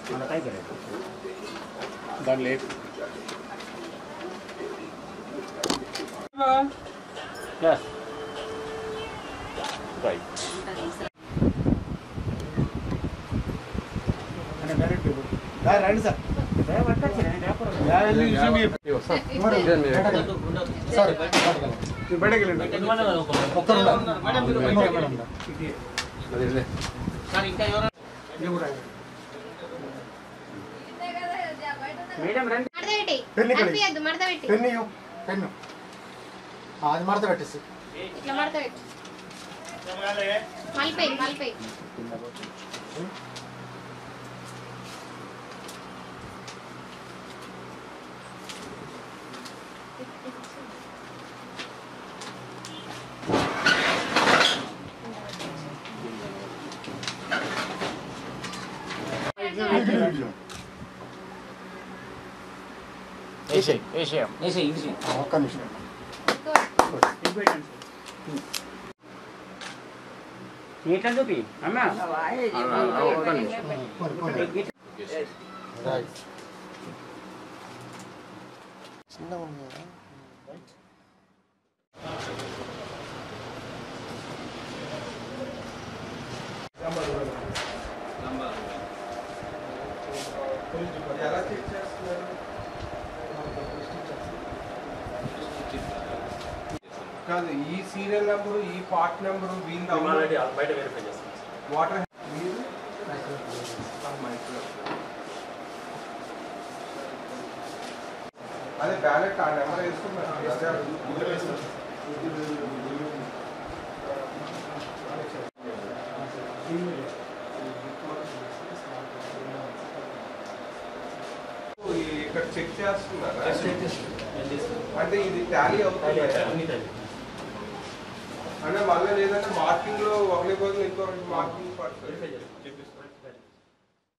దాని లేదు రైట్ రండి సార్ సార్ మీరు బయటకు వెళ్ళండి ఒక్కరు మడతపెట్టి పెన్ను ఇక్కడ కనిపించద్దు మడతపెట్టి పెన్ను ఇవ్వు. పెన్ను ఆ, అది మడత పెట్టేసి ఇట్లా మడతపెట్టి మలిపోయి మలిపోయి ఆ, ఒక్క నిమిషం నీట్లా చూపి అమ్మా పోనీ, పోనీ. రైట్. కాదు ఈ సీరియల్ నెంబరు ఈ పార్ట్ నెంబరు వీళ్ళు బయట వెరిఫై చేస్తాం వాటర్ మీరు అదే బ్యాలెట్ ఆ నెంబర్ వేసుకున్నారు ఇక్కడ చెక్ చేస్తున్నారా అంటే ఇది టాలీ అవుతుంది అంటే మళ్ళీ లేదంటే మార్కింగ్ లో ఒకరి కోసం ఇంకొకటి మార్కింగ్ పడుతుంది